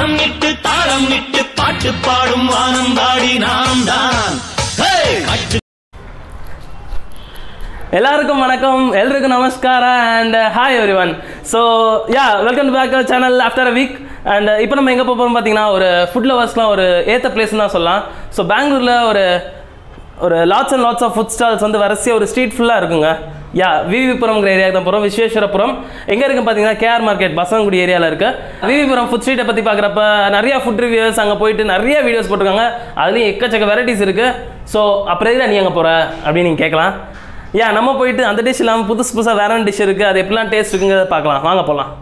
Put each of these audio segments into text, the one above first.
தாளம் இட்டு தாளம் இட்டு பாட்டு பாடும் வானம் பாடி நாம் தான் ஹே! கட்டு எல்லாருக்கும் வணக்கம் எல்லோருக்கும் நமஸ்கார and hi everyone so yeah welcome to back channel after a week and இப்போ நம்ம எங்கே போகிறோம் பார்த்தீங்கன்னா ஒரு ஃபுட் லவர்ஸ்லாம் ஒரு ஏற்ற பிளேஸ்னு தான் சொல்லலாம் ஸோ பெங்களூரில் ஒரு ஒரு lots and lots of food stalls வந்து வரிசையாக ஒரு ஸ்ட்ரீட் ஃபுல்லாக இருக்குங்க யா விவிபுரம்ங்கிற ஏரியாவுக்கு தான் போகிறோம் விஸ்வேஸ்வரபுரம் எங்கே இருக்குன்னு பார்த்தீங்கன்னா கேஆர் மார்க்கெட் பசங்குடி ஏரியாவில் இருக்குது விவிபுரம் ஃபுட் ஸ்ட்ரீட்டை பற்றி பார்க்குறப்ப நிறைய ஃபுட் ரிவ்யூஸ் அங்கே போயிட்டு நிறைய வீடியோஸ் போட்டிருக்காங்க அதுலேயும் எக்கச்சக்க வெரைட்டிஸ் இருக்குது ஸோ அப்புறம் எதுல நீ அங்கே போகிற அப்படின்னு நீங்கள் கேட்கலாம் யா நம்ம போயிட்டு அந்த டிஷ் இல்லாமல் புதுசு புதுசாக வேற டிஷ் இருக்குது அது எப்படிலாம் டேஸ்ட் இருக்குங்கிறத பார்க்கலாம் வாங்க போகலாம்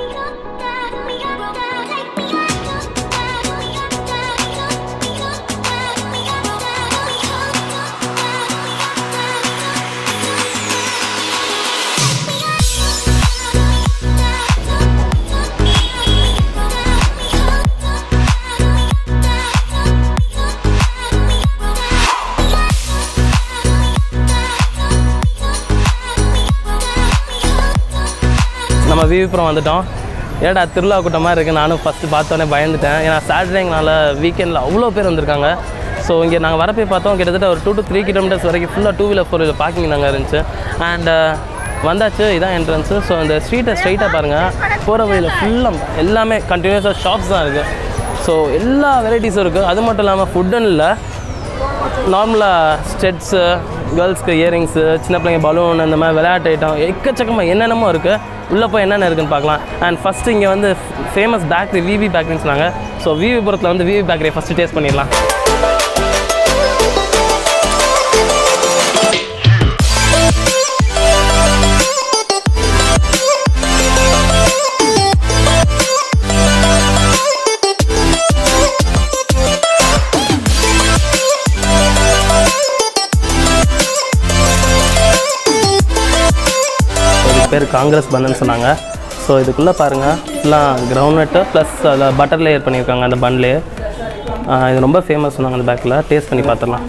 நம்ம விவிபுரம் வந்துட்டோம் ஏடா திருவிழா கூட்டம் மாதிரி இருக்குது நானும் ஃபஸ்ட்டு பார்த்தோன்னே பயந்துட்டேன் ஏன்னா சாட்டர்டேங்கனால வீக்கெண்டில் அவ்வளோ பேர் வந்திருக்காங்க ஸோ இங்கே நாங்கள் வரப்போ பார்த்தோம் கிட்டத்தட்ட ஒரு டூ டு த்ரீ கிலோமீட்டர்ஸ் வரைக்கும் ஃபுல்லாக two wheeler four wheeler parking நாங்கள் இருந்துச்சு அண்ட் வந்தாச்சு இதான் என்ட்ரன்ஸு ஸோ இந்த ஸ்ட்ரீட்டை ஸ்ட்ரைட்டாக பாருங்கள் போகிற வழியில் ஃபுல்லாக எல்லாமே கண்டினியூஸாக ஷாப்ஸ் தான் இருக்குது ஸோ எல்லா வெரைட்டிஸும் இருக்குது அது மட்டும் இல்லாமல் ஃபுட்டுன்னு இல்லை நார்மலாக ஸ்டெட்ஸு கேர்ள்ஸ்க்கு இயரிங்ஸு சின்ன பிள்ளைங்க பலூன் அந்த மாதிரி விளையாட்டு ஐட்டம் எக்கச்சக்கமாக என்னென்னமோ இருக்குது உள்ளே போய் என்னென்ன இருக்குன்னு பார்க்கலாம் அண்ட் ஃபஸ்ட்டு இங்கே வந்து ஃபேமஸ் பேக்கரி விவி பேக்கரின்னு சொன்னாங்க ஸோ விவிபுரத்தில் வந்து விவி பேக்கரியை ஃபஸ்ட்டு டேஸ்ட் பண்ணிடலாம் இதுக்கு பேர் காங்கிரஸ் பன்னு சொன்னாங்க ஸோ இதுக்குள்ளே பாருங்கள் எல்லாம் கிரவுண்ட்நட்டு ப்ளஸ் அதில் பட்டர் லேயர் பண்ணியிருக்காங்க அந்த பன்லேயே இது ரொம்ப ஃபேமஸ் சொன்னாங்க அந்த பேக்கில் டேஸ்ட் பண்ணி பார்த்துடலாம்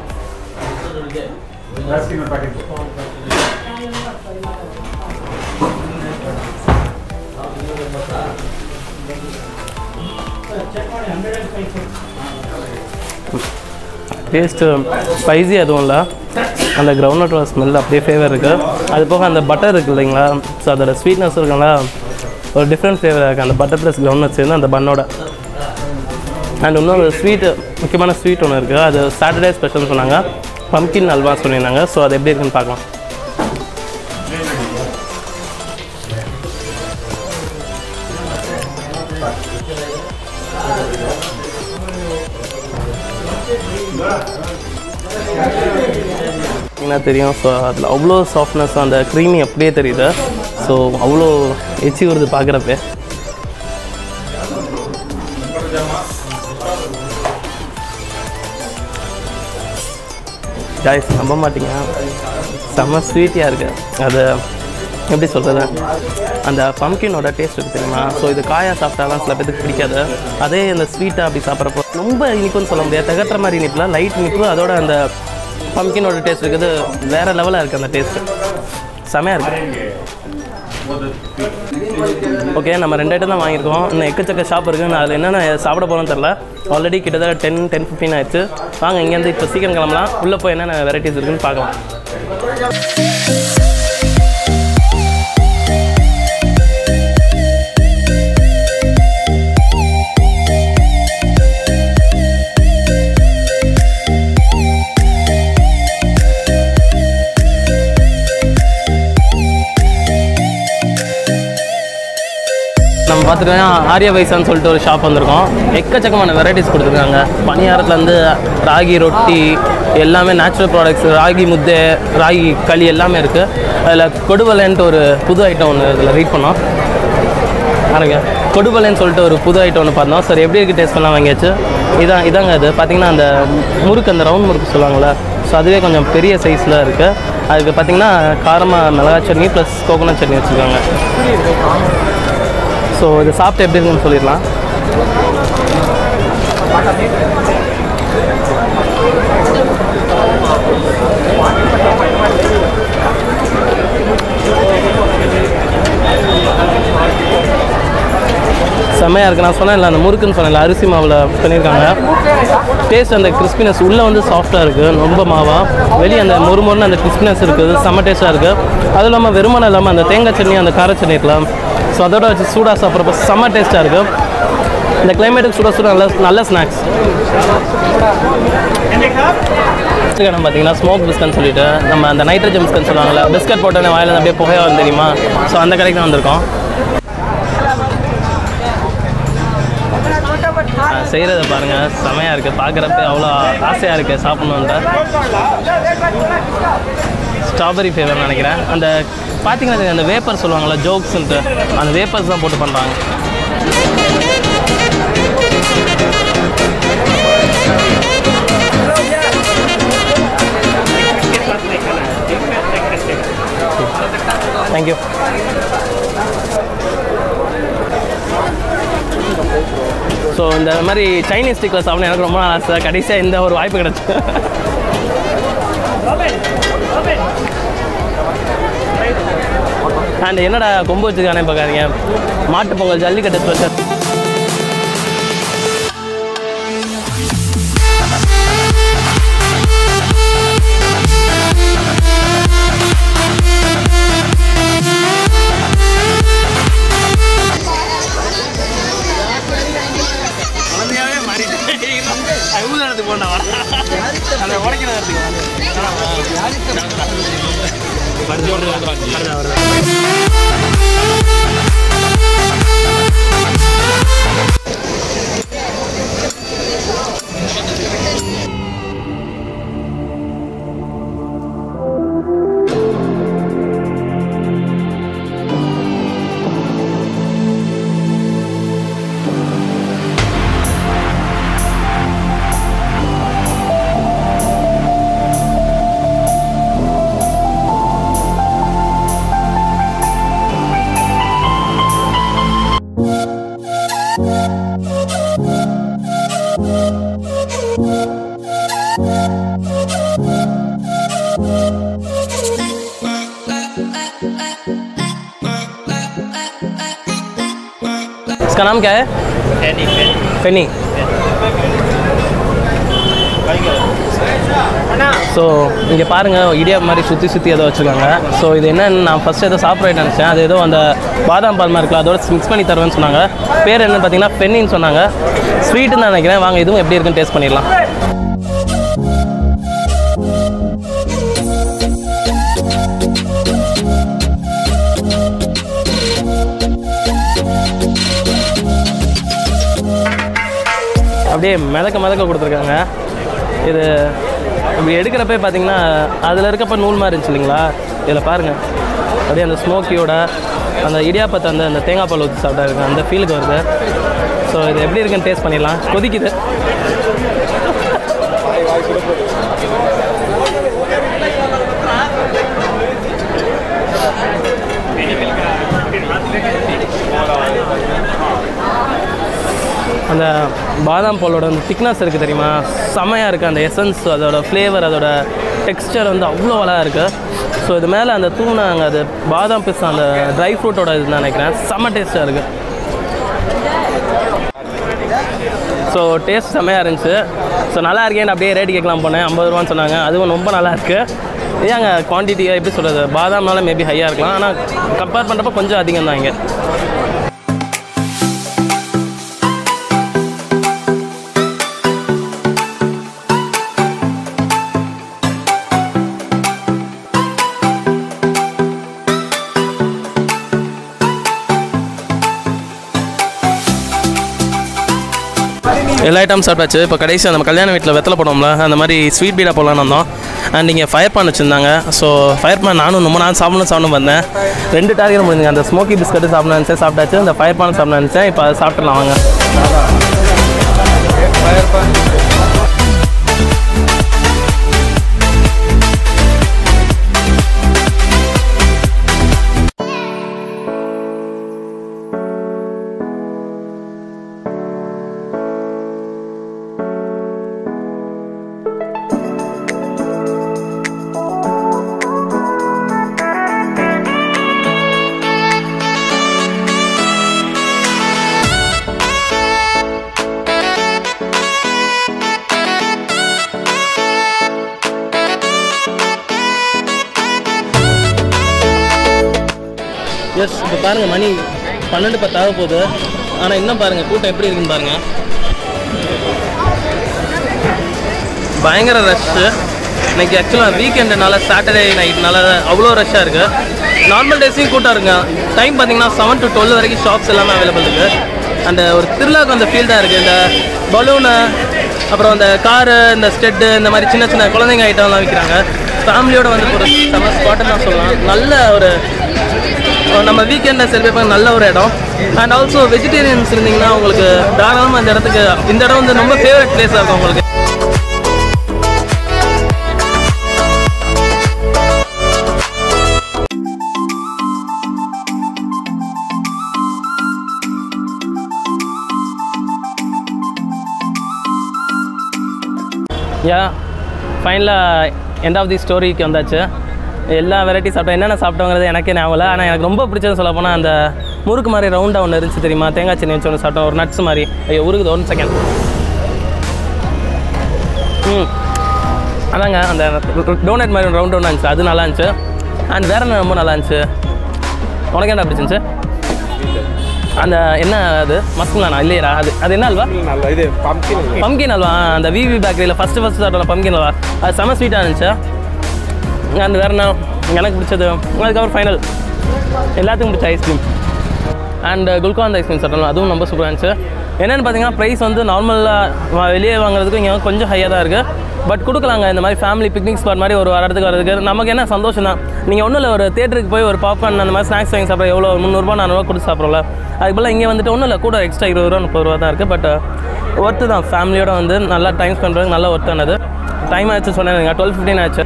டேஸ்ட்டு ஸ்பைசி எதுவும் இல்லை அந்த கிரவுண்ட்நட்டோட ஸ்மெல் அப்படியே ஃபேவர் இருக்குது அது போக அந்த பட்டர் இருக்குது இல்லைங்களா ஸோ அதோட ஸ்வீட்னஸ் இருக்குங்களா ஒரு டிஃப்ரெண்ட் ஃப்ளேவர் இருக்குது அந்த பட்டர் ப்ளஸ் கிரவுண்ட்நட் சேர்ந்து அந்த பண்ணோட அண்ட் இன்னொரு ஸ்வீட்டு முக்கியமான ஸ்வீட் ஒன்று இருக்குது அது சாட்டர்டே ஸ்பெஷல்னு சொன்னாங்க பம்கின் அல்வா சொல்லியிருந்தாங்க ஸோ அது எப்படி இருக்குன்னு பார்க்கலாம் என்ன தெரியும் ஸோ அதில் அவ்வளோ சாஃப்ட்னஸ் அந்த க்ரீமி அப்படியே தெரியுது ஸோ அவ்வளோ எச்சி வருது பார்க்குறப்ப காய்ஸ் நம்ப மாட்டீங்க செம்ம ஸ்வீட்டியாக இருக்குது அது எப்படி சொல்கிறது அந்த பம்கினோட டேஸ்ட் இருக்குது தெரியுமா ஸோ இது காயாக சாப்பிட்டாலாம் சில பேருக்கு பிடிக்காது அதே இந்த ஸ்வீட்டாக அப்படி சாப்பிட்றப்போ ரொம்ப இனிப்புன்னு சொல்ல முடியாது தகட்டுற மாதிரி இனிப்பில் லைட் இனிப்பு அதோட அந்த பம்கினோட டேஸ்ட் இருக்குது வேறு லெவலாக இருக்குது அந்த டேஸ்ட்டு செமையாக இருக்குது ஓகே நம்ம ரெண்டு ஐட்டம் தான் வாங்கியிருக்கோம் இன்னும் எக்கச்சக்க ஷாப் இருக்குது நான் அதில் என்னென்ன சாப்பிட போகிறோம்னு தெரில ஆல்ரெடி கிட்டத்தட்ட டென் டென் ஃபிஃப்டின் ஆயிடுச்சு வாங்க இங்கேருந்து இப்போ சீக்கிரம் கிளம்பலாம் உள்ளே போய் என்னென்ன வெரைட்டிஸ் இருக்குன்னு பார்க்கலாம் நம்ம பார்த்துட்டோம்னா ஆர்யா வைசான்னு சொல்லிட்டு ஒரு ஷாப் வந்திருக்கோம் எக்கச்சக்கமான வெரைட்டிஸ் கொடுத்துருக்காங்க பணியாரத்துலேருந்து ராகி ரொட்டி எல்லாமே நேச்சுரல் ப்ராடக்ட்ஸ் ராகி முத்தை ராகி களி எல்லாமே இருக்குது அதில் கொடுவலைன்ட்டு ஒரு புது ஐட்டம் ஒன்று இதில் ரீட் பண்ணோம் பாருங்க கொடுவலைன்னு சொல்லிட்டு ஒரு புது ஐட்டம் ஒன்று பார்த்தோம் சரி எப்படி இருக்குது டேஸ்ட் பண்ணலாம் வாங்கியாச்சு இதான் இதாங்க அது பார்த்தீங்கன்னா அந்த முறுக்கு அந்த ரவுண்ட் முறுக்கு சொல்லுவாங்கள்ல ஸோ அதுவே கொஞ்சம் பெரிய சைஸில் இருக்குது அதுக்கு பார்த்தீங்கன்னா காரமாக மிளகாய் சட்னி ப்ளஸ் கோகோனட் சட்னி வச்சுருக்காங்க ஸோ இது சாப்பிட்டு எப்படி இருக்குன்னு சொல்லிடலாம் செம்மையாக இருக்குது நான் சொன்னேன்ல அந்த முறுக்குன்னு சொன்னேன்ல அரிசி மாவில் பண்ணியிருக்காங்க டேஸ்ட் அந்த கிறிஸ்பினஸ் உள்ளே வந்து சாஃப்டாக இருக்குது ரொம்ப மாவா வெளியே அந்த மொறு மொறுன்னு அந்த கிறிஸ்பினஸ் இருக்குது செம்ம டேஸ்ட்டாக இருக்குது அதுவும் இல்லாமல் வெறுமனை இல்லாமல் அந்த தேங்காய் சட்னி அந்த கார சட்னி இருக்கலாம் ஸோ அதோட வச்சு சூடாக சாப்பிட்றப்ப செம்ம டேஸ்ட்டாக இருக்குது இந்த கிளைமேட்டுக்கு சுட சுட நல்ல நல்ல ஸ்நாக்ஸ் இடம் பார்த்தீங்கன்னா ஸ்மோக் பிஸ்கட்னு சொல்லிட்டு நம்ம அந்த நைட்ரஜன் பிஸ்கட் சொல்லுவாங்கல்ல பிஸ்கட் போட்டோன்னே வாயில அப்படியே புகையாக வந்து தெரியுமா ஸோ அந்த கடைக்கு தான் வந்திருக்கோம் செய்கிறத பாருங்கள் செமையாக இருக்குது பார்க்குறப்ப அவ்வளோ ஆசையாக இருக்குது சாப்பிட்ணுன்ட்டு ஸ்ட்ராபெரி ஃப்ளேவர்னு நினைக்கிறேன் அந்த பார்த்தீங்கன்னா தெரியும், அந்த வேப்பர் சொல்லுவாங்கள்ல ஜோக்ஸ்ன்ட்டு அந்த வேப்பர்ஸ் தான் போட்டு பண்ணுறாங்க தேங்க்யூ ஸோ இந்த மாதிரி சைனீஸ் ஸ்டிக்கில் சாப்பிட எனக்கு ரொம்ப நாள் ஆசை கடைசியாக இந்த ஒரு வாய்ப்பு கிடச்சி அண்ட் என்னடா கொம்பு வச்சுக்கானே பார்க்காதீங்க மாட்டு பொங்கல் ஜல்லிக்கட்டு ஸ்பெஷல் इसका नाम क्या है फेनी ஸோ இங்கே பாருங்கள் இடியாப் மாதிரி சுற்றி சுற்றி ஏதோ வச்சுருக்காங்க ஸோ இது என்னன்னு நான் ஃபஸ்ட்டு ஏதோ சாப்பிட்றேன் நினச்சேன் அது ஏதோ அந்த பாதாம் பால் மாதிரி இருக்கலாம் அதோட மிக்ஸ் பண்ணி தருவேன்னு சொன்னாங்க பேர் என்னன்னு பார்த்தீங்கன்னா ஃபென்னின்னு சொன்னாங்க ஸ்வீட்டுன்னு நான் நினைக்கிறேன் வாங்க இதுவும் எப்படி இருக்குன்னு டேஸ்ட் பண்ணிடலாம் அப்படியே மிதக்க மிதக்க கொடுத்துருக்காங்க இது இப்படி எடுக்கிறப்ப பார்த்தீங்கன்னா அதில் இருக்கப்ப நூல் மாதிரி இருந்துச்சு இல்லைங்களா இதில் பாருங்கள் அப்படியே அந்த ஸ்மோக்கியோட அந்த இடியாப்பத்தை அந்த அந்த தேங்காய் பால் ஊற்றி சாப்பிட்டா இருக்கு அந்த ஃபீலுக்கு வருது ஸோ இது எப்படி இருக்குன்னு டேஸ்ட் பண்ணிடலாம் கொதிக்குது அந்த பாதாம் பாலோட அந்த திக்னஸ் இருக்குது தெரியுமா செமையாக இருக்குது அந்த எசன்ஸ் அதோட ஃப்ளேவர் அதோட டெக்ஸ்டர் வந்து அவ்வளோ அழகாக இருக்குது ஸோ இது மேலே அந்த தூணாங்க அது பாதாம் பிஸ்தா அந்த ட்ரை ஃப்ரூட்டோட இது நினைக்கிறேன் செம்ம டேஸ்ட்டாக இருக்குது ஸோ டேஸ்ட் செம்மையாக இருந்துச்சு ஸோ நல்லா இருக்கேன்னு அப்படியே ரேட் கேட்கலாம் போனேன் ஐம்பது ரூபான்னு சொன்னாங்க அதுவும் ரொம்ப நல்லா இருக்குது ஏங்க குவான்டிட்டியாக எப்படி சொல்கிறது பாதாம்னால மேபி ஹையாக இருக்கலாம் ஆனால் கம்பேர் பண்ணுறப்ப கொஞ்சம் அதிகம் தான் இங்கே எல்லா ஐட்டம் சாப்பிட்டாச்சு இப்போ கடைசி நம்ம கல்யாண வீட்டில் வெத்தலை போடுவோம்ல அந்த மாதிரி ஸ்வீட் பீடா போடலான்னு வந்தோம் அண்ட் இங்கே ஃபயர் பான் வச்சுருந்தாங்க ஸோ ஃபயர் பான் நானும் ரொம்ப நாள் சாப்பிடணும் சாப்பிடணும் வந்தேன் ரெண்டு டார்கெட் முடிஞ்சுங்க அந்த ஸ்மோக்கி பிஸ்கட்டு சாப்பிடணும் நினச்சேன் சாப்பிட்டாச்சு அந்த ஃபயர் பான் சாப்பிடணும் நினச்சேன் இப்போ அதை சாப்பிட்டுலாம் வாங்க ஜஸ்ட் இப்போ பாருங்கள் மணி பன்னெண்டு பத்தாக போகுது ஆனால் இன்னும் பாருங்கள் கூட்டம் எப்படி இருக்குன்னு பாருங்கள் பயங்கர ரஷ்ஷு இன்னைக்கு ஆக்சுவலாக வீக்கெண்டுனால சாட்டர்டே நைட்னால அவ்வளோ ரஷ்ஷாக இருக்குது நார்மல் டேஸையும் கூட்டம் இருக்குங்க டைம் பார்த்தீங்கன்னா செவன் டு டுவெல் வரைக்கும் ஷாப்ஸ் எல்லாமே அவைலபிள் இருக்குது அந்த ஒரு திருவிழாக்கு அந்த ஃபீல் தான் இருக்குது இந்த பலூனு அப்புறம் அந்த காரு இந்த ஸ்டெட்டு இந்த மாதிரி சின்ன சின்ன குழந்தைங்க ஐட்டம்லாம் விற்கிறாங்க ஃபேமிலியோட வந்து ஒரு செம்ம ஸ்பாட்டுன்னு தான் சொல்லலாம் நல்ல ஒரு நம்ம வீக்கெண்டில் செலிப்ரேட் பண்ண நல்ல ஒரு இடம் அண்ட் ஆல்சோ வெஜிடேரியன்ஸ் இருந்தீங்கன்னா உங்களுக்கு தாராளமாக இந்த இடத்துக்கு இந்த இடம் வந்து ரொம்ப ஃபேவரட் பிளேஸாக இருக்கும் உங்களுக்கு யா ஃபைனலாக எண்ட் ஆஃப் தி ஸ்டோரிக்கு வந்தாச்சு எல்லா வெரைட்டி சாப்பிட்டோம் என்னென்ன சாப்பிட்டோங்கிறது எனக்கே ஞாபகம் இல்லை ஆனால் எனக்கு ரொம்ப பிடிச்சது சொல்ல போனால் அந்த முறுக்கு மாதிரி ரவுண்டாக ஒன்று இருந்துச்சு தெரியுமா தேங்காய் சட்னி வச்சு ஒன்று சாப்பிட்டோம் ஒரு நட்ஸ் மாதிரி ஐயோ உருகுது ஒன் செகண்ட் ம் அதாங்க அந்த டோனட் மாதிரி ரவுண்ட் ஒன்று இருந்துச்சு அது நல்லா இருந்துச்சு அண்ட் வேற என்ன ரொம்ப நல்லா இருந்துச்சு உனக்கு என்ன பிடிச்சிருந்துச்சு அந்த என்ன அது மஸ்குலானா இல்லையா அது அது என்ன அல்வா நல்ல இது பம்கின் பம்கின் அல்வா அந்த விவி பேக்கரியில் ஃபஸ்ட்டு ஃபஸ்ட்டு சாப்பிட்டோம் பம்கின் அல்வா அது செம ஸ்வீட்டாக இருந்துச்சு அந்த வேற என்ன எனக்கு பிடிச்சது அதுக்கப்புறம் ஃபைனல் எல்லாத்துக்கும் பிடிச்ச ஐஸ்கிரீம் அண்ட் குல்காந்த் ஐஸ்கிரீம் சாப்பிட்டோம் அதுவும் ரொம்ப சூப்பராக இருந்துச்சு என்னென்னு பார்த்தீங்கன்னா ப்ரைஸ் வந்து நார்மலாக வெளியே வாங்குறதுக்கு இங்கே கொஞ்சம் ஹையாக தான் இருக்குது பட் கொடுக்கலாங்க இந்த மாதிரி ஃபேமிலி பிக்னிக் ஸ்பாட் மாதிரி ஒரு வரதுக்கு வரதுக்கு நமக்கு என்ன சந்தோஷம் தான் நீங்கள் ஒன்றும் இல்லை ஒரு தேட்டருக்கு போய் ஒரு பாப்கார்ன் அந்த மாதிரி ஸ்நாக்ஸ் வாங்கி சாப்பிட்ற எவ்வளோ முந்நூறுபா நானூறுபா கொடுத்து சாப்பிட்றோம்ல அதுக்கு பதிலாக இங்கே வந்துட்டு ஒன்றும் இல்லை கூட எக்ஸ்ட்ரா இருபது ரூபா முப்பது ரூபா தான் இருக்குது பட் ஒர்த்து தான் ஃபேமிலியோட வந்து நல்லா டைம் ஸ்பெண்ட் பண்ணுறதுக்கு நல்லா ஒர்த்தானது டைம் ஆச்சு சொன்னேன் டுவெல் ஃபிஃப்டின் ஆச்சு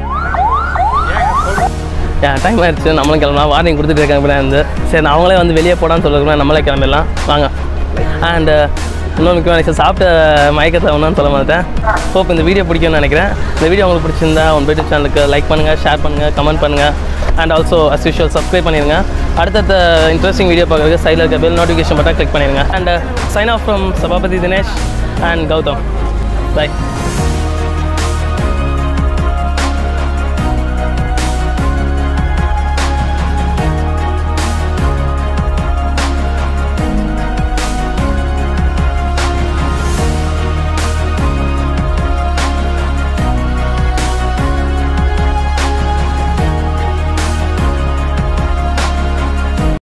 ஏன் டைம் ஆயிடுச்சு நம்மளும் கிளம்பலாம் வார்னிங் கொடுத்துட்டு இருக்காங்க இப்படி இருந்து சரி நான் அவங்களே வந்து வெளியே போடான்னு சொல்லிருக்கேன் நம்மளே கிளம்பிடலாம் வாங்க அண்டு இன்னும் முக்கியமான விஷயம் சாப்பிட்ட மயக்கத்தை ஒன்றும் சொல்ல மாட்டேன் ஹோப் இந்த வீடியோ பிடிக்கும்னு நினைக்கிறேன் இந்த வீடியோ உங்களுக்கு பிடிச்சிருந்தா உன் யூடியூப் சேனலுக்கு லைக் பண்ணுங்கள் ஷேர் பண்ணுங்கள் கமெண்ட் பண்ணுங்கள் and also as usual subscribe பண்ணிடுங்க அடுத்தடுத்த இன்ட்ரெஸ்டிங் வீடியோ பார்க்குறதுக்கு சைடில் இருக்க பெல் நோட்டிஃபிகேஷன் பட்டன் கிளிக் பண்ணிடுங்க and sign off from Sabapathi Dinesh and Gautham by